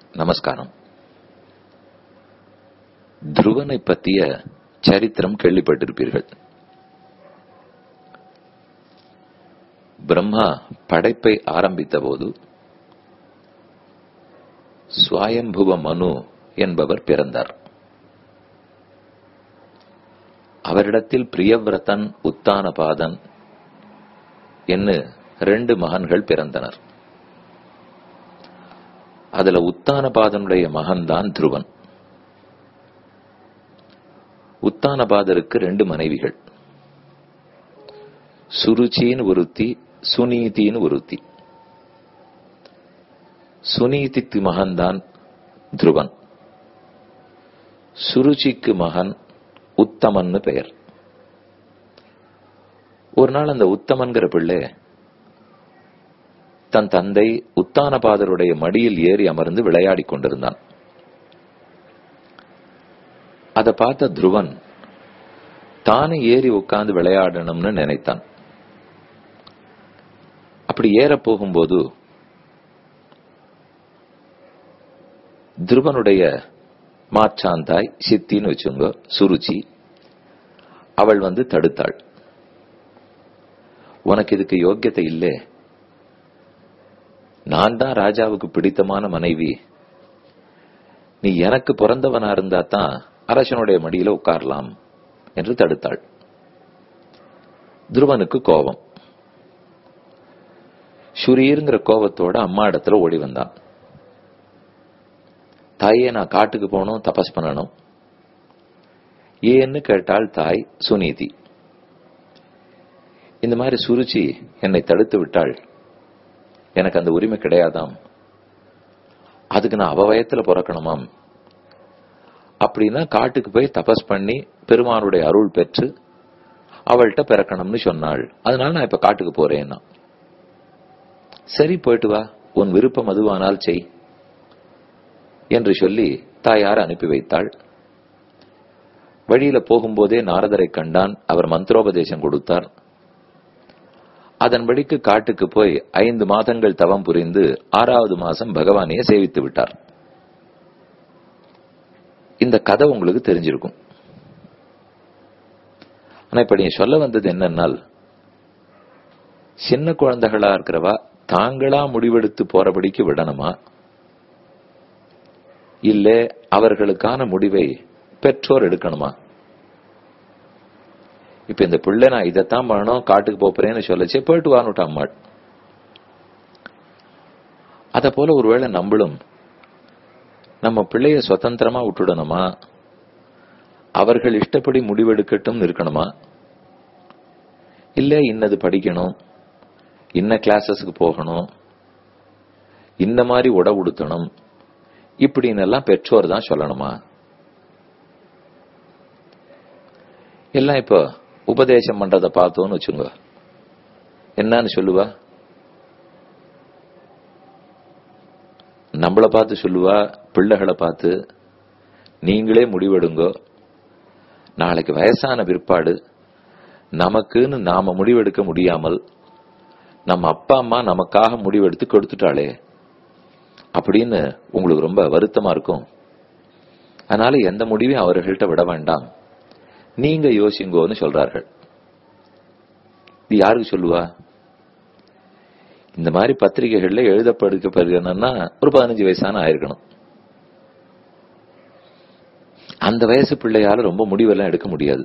நமஸ்காரம் துருவனை பற்றிய சரித்திரம் கேள்விப்பட்டிருப்பீர்கள் பிரம்மா படைப்பை ஆரம்பித்த போது சுவாயம்புவ மனு என்பவர் பிறந்தார் அவரிடத்தில் பிரியவிரதன் உத்தானபாதன் என்று ரெண்டு மகன்கள் பிறந்தனர் அதுல உத்தானபாதனுடைய மகன்தான் துருவன் உத்தானபாதருக்கு ரெண்டு மனைவிகள் சுருச்சின்னு ஒருத்தி சுனீதின்னு ஒருத்தி சுனீதிக்கு மகன்தான் துருவன் சுருச்சிக்கு மகன் உத்தமன்னு பெயர் ஒரு நாள் அந்த உத்தமன்கிற பிள்ளை தன் தந்தை உத்தானபாதருடைய மடியில் ஏறி அமர்ந்து விளையாடிக் கொண்டிருந்தான் அதை பார்த்த துருவன் தானே ஏறி உட்கார்ந்து விளையாடணும்னு நினைத்தான் அப்படி ஏற போகும்போது துருவனுடைய மாற்றாந்தாய் சித்தின்னு வச்சுங்க சுருச்சி அவள் வந்து தடுத்தாள் உனக்கு இதுக்கு யோக்கியத்தை இல்லை நான் தான் ராஜாவுக்கு பிடித்தமான மனைவி நீ எனக்கு பிறந்தவனா இருந்தா தான் அரசனுடைய மடியில உட்காரலாம் என்று தடுத்தாள் துருவனுக்கு கோபம் சுரீருங்கிற கோபத்தோட அம்மா இடத்துல ஓடி வந்தான் தாயே நான் காட்டுக்கு போகணும் தபஸ் பண்ணணும் ஏன்னு கேட்டாள் தாய் சுனீதி இந்த மாதிரி சுருச்சி என்னை தடுத்து விட்டாள் எனக்கு அந்த உரிமை கிடையாதாம் அதுக்கு நான் அவ வயத்துல பிறக்கணுமாம் அப்படின்னா காட்டுக்கு போய் தபஸ் பண்ணி பெருமானுடைய அருள் பெற்று அவள்கிட்ட பிறக்கணும்னு சொன்னாள் அதனால நான் இப்ப காட்டுக்கு போறேன்னா சரி போயிட்டு வா உன் விருப்பம் அதுவானால் செய் என்று சொல்லி தாயார் அனுப்பி வைத்தாள் வழியில போகும்போதே நாரதரை கண்டான் அவர் மந்திரோபதேசம் கொடுத்தார் அதன்படிக்கு காட்டுக்கு போய் ஐந்து மாதங்கள் தவம் புரிந்து ஆறாவது மாசம் பகவானையே சேவித்து விட்டார் இந்த கதை உங்களுக்கு தெரிஞ்சிருக்கும் ஆனா இப்ப நீங்க சொல்ல வந்தது என்னன்னால் சின்ன குழந்தைகளா இருக்கிறவா தாங்களா முடிவெடுத்து போறபடிக்கு விடணுமா இல்ல அவர்களுக்கான முடிவை பெற்றோர் எடுக்கணுமா இப்ப இந்த பிள்ளை நான் இதைத்தான் பண்ணணும் காட்டுக்கு போறேன்னு சொல்லச்சே போயிட்டு வானுட்ட அம்மாள் அத போல ஒருவேளை நம்மளும் நம்ம பிள்ளைய சுதந்திரமா விட்டுடணுமா அவர்கள் இஷ்டப்படி முடிவெடுக்கட்டும் இருக்கணுமா இல்ல இன்னது படிக்கணும் இன்ன கிளாஸஸ்க்கு போகணும் இந்த மாதிரி உட உடுத்தணும் இப்படின்னு எல்லாம் பெற்றோர் தான் சொல்லணுமா எல்லாம் இப்போ உபதேசம் பண்றத பார்த்தோன்னு வச்சுங்க என்னன்னு சொல்லுவா நம்மளை பார்த்து சொல்லுவா பிள்ளைகளை பார்த்து நீங்களே முடிவெடுங்கோ நாளைக்கு வயசான பிற்பாடு நமக்குன்னு நாம முடிவெடுக்க முடியாமல் நம்ம அப்பா அம்மா நமக்காக முடிவெடுத்து கொடுத்துட்டாளே அப்படின்னு உங்களுக்கு ரொம்ப வருத்தமா இருக்கும் அதனால எந்த முடிவையும் அவர்கள்ட்ட விட வேண்டாம் நீங்க யோசிங்கோன்னு சொல்றார்கள் இது யாருக்கு சொல்லுவா இந்த மாதிரி பத்திரிகைகள்ல எழுதப்படுக்கப்படுகிறனா ஒரு பதினஞ்சு வயசான ஆயிருக்கணும் அந்த வயசு பிள்ளையால ரொம்ப முடிவெல்லாம் எடுக்க முடியாது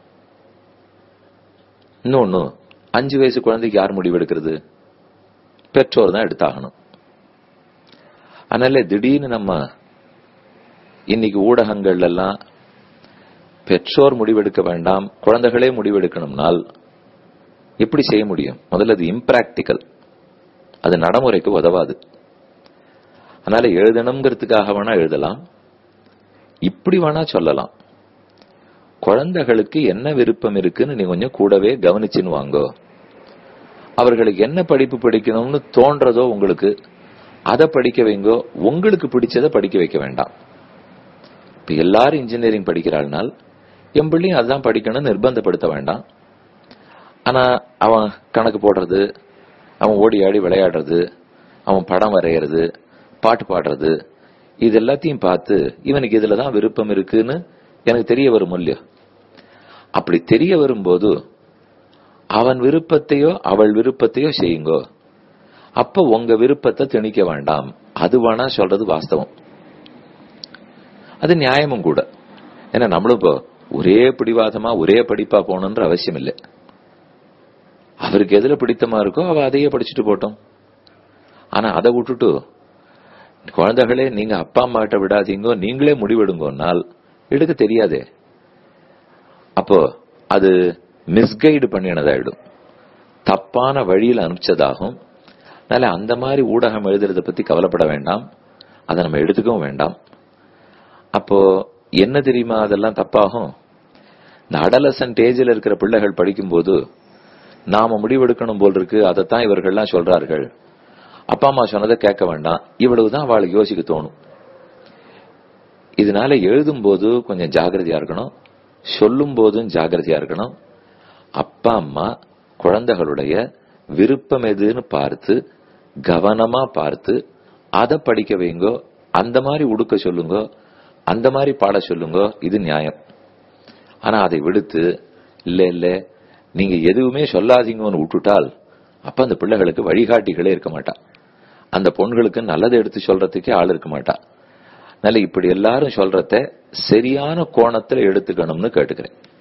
இன்னொன்னு அஞ்சு வயசு குழந்தைக்கு யார் முடிவு எடுக்கிறது பெற்றோர் தான் எடுத்தாகணும் அதனால திடீர்னு நம்ம இன்னைக்கு ஊடகங்கள் எல்லாம் பெற்றோர் முடிவெடுக்க வேண்டாம் குழந்தைகளே முடிவெடுக்கணும்னால் எப்படி செய்ய முடியும் முதல்ல அது இம்ப்ராக்டிக்கல் அது நடைமுறைக்கு உதவாது அதனால எழுதணுங்கிறதுக்காக வேணா எழுதலாம் இப்படி வேணா சொல்லலாம் குழந்தைகளுக்கு என்ன விருப்பம் இருக்குன்னு நீ கொஞ்சம் கூடவே கவனிச்சுன்னு வாங்கோ அவர்களுக்கு என்ன படிப்பு படிக்கணும்னு தோன்றதோ உங்களுக்கு அதை படிக்க வைங்கோ உங்களுக்கு பிடிச்சதை படிக்க வைக்க வேண்டாம் இப்ப எல்லாரும் இன்ஜினியரிங் படிக்கிறாள்னால் என் பிள்ளையும் அதுதான் படிக்கணும்னு நிர்பந்தப்படுத்த வேண்டாம் ஆனா அவன் கணக்கு போடுறது அவன் ஓடி ஆடி விளையாடுறது அவன் படம் வரைகிறது பாட்டு பாடுறது இது எல்லாத்தையும் பார்த்து இவனுக்கு இதுலதான் விருப்பம் இருக்குன்னு எனக்கு தெரிய வரும் இல்லையோ அப்படி தெரிய வரும்போது அவன் விருப்பத்தையோ அவள் விருப்பத்தையோ செய்யுங்கோ அப்ப உங்க விருப்பத்தை திணிக்க வேண்டாம் அது வேணா சொல்றது வாஸ்தவம் அது நியாயமும் கூட ஏன்னா நம்மளும் இப்போ ஒரே பிடிவாதமா ஒரே படிப்பா போகணுன்ற அவசியம் இல்லை அவருக்கு எதுல பிடித்தமா இருக்கோ அவ அதையே படிச்சுட்டு போட்டோம் ஆனா அதை விட்டுட்டு குழந்தைகளே நீங்க அப்பா அம்மா கிட்ட விடாதீங்க நீங்களே முடிவெடுங்கன்னால் எடுக்க தெரியாதே அப்போ அது மிஸ்கைடு பண்ணினதாயிடும் தப்பான வழியில் அனுப்பிச்சதாகும் அதனால அந்த மாதிரி ஊடகம் எழுதுறத பத்தி கவலைப்பட வேண்டாம் அதை நம்ம எடுத்துக்கவும் வேண்டாம் அப்போ என்ன தெரியுமா அதெல்லாம் தப்பாகும் இந்த அடலசன்ட் ஏஜில் இருக்கிற பிள்ளைகள் படிக்கும்போது நாம முடிவெடுக்கணும் போல் இருக்கு அதைத்தான் இவர்கள்லாம் சொல்றார்கள் அப்பா அம்மா சொன்னதை கேட்க வேண்டாம் இவ்வளவுதான் அவளுக்கு யோசிக்க தோணும் இதனால எழுதும் போது கொஞ்சம் ஜாகிரதையா இருக்கணும் சொல்லும் போதும் ஜாகிரதையா இருக்கணும் அப்பா அம்மா குழந்தைகளுடைய விருப்பம் எதுன்னு பார்த்து கவனமா பார்த்து அதை படிக்க வைங்கோ அந்த மாதிரி உடுக்க சொல்லுங்க அந்த மாதிரி பாட சொல்லுங்க இது நியாயம் ஆனா அதை விடுத்து இல்ல இல்ல நீங்க எதுவுமே சொல்லாதீங்கன்னு விட்டுட்டால் அப்ப அந்த பிள்ளைகளுக்கு வழிகாட்டிகளே இருக்க மாட்டா அந்த பொண்களுக்கு நல்லதை எடுத்து சொல்றதுக்கே ஆள் இருக்க மாட்டா அதனால இப்படி எல்லாரும் சொல்றத சரியான கோணத்துல எடுத்துக்கணும்னு கேட்டுக்கிறேன்